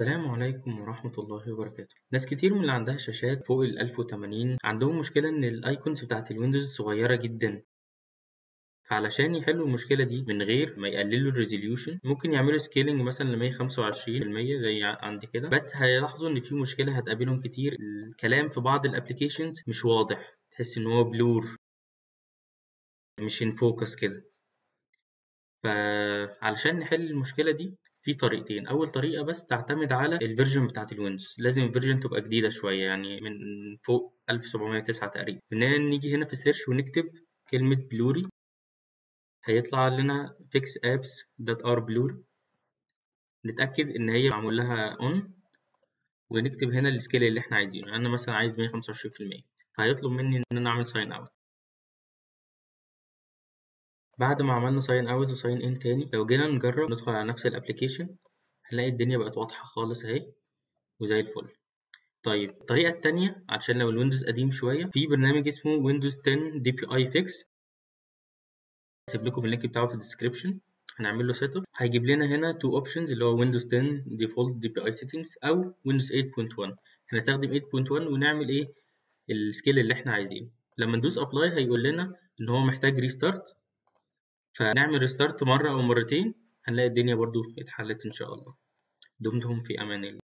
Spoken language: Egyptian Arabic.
السلام عليكم ورحمة الله وبركاته ناس كتير من اللي عندها شاشات فوق ال 1080 عندهم مشكلة إن الأيكونز بتاعت الويندوز صغيرة جدا فعلشان يحلوا المشكلة دي من غير ما يقللوا الريزوليوشن ممكن يعملوا سكيلينج مثلا ل 125% زي عندي كده بس هيلاحظوا إن في مشكلة هتقابلهم كتير الكلام في بعض الابلكيشنز مش واضح تحس إن هو بلور مش ان فوكس كده فعلشان نحل المشكلة دي في طريقتين أول طريقة بس تعتمد على الفيرجن بتاعت الويندوز لازم الفيرجن تبقى جديدة شوية يعني من فوق 1709 تقريبا إننا نيجي هنا في سيرش ونكتب كلمة بلوري هيطلع لنا fix apps that are blur نتأكد إن هي معمول لها on ونكتب هنا السكيل اللي احنا عايزينه أنا مثلا عايز 125% فهيطلب مني إن أنا أعمل sign out بعد ما عملنا ساين اوت وساين ان تاني لو جينا نجرب ندخل على نفس الابلكيشن هنلاقي الدنيا بقت واضحة خالص اهي وزي الفل طيب الطريقة التانية عشان لو الويندوز قديم شوية في برنامج اسمه ويندوز 10 دي بي اي فيكس هسيب لكم اللينك بتاعه في الديسكربشن هنعمل له سيت اب هيجيب لنا هنا تو اوبشنز اللي هو ويندوز 10 ديفولت دي بي اي سيتنجز او ويندوز 8.1 هنستخدم 8.1 ونعمل ايه السكيل اللي احنا عايزينه لما ندوس ابلاي هيقول لنا ان هو محتاج ريستارت فنعمل ريستارت مرة أو مرتين هنلاقي الدنيا برضو اتحلت إن شاء الله دمتم في أمان الله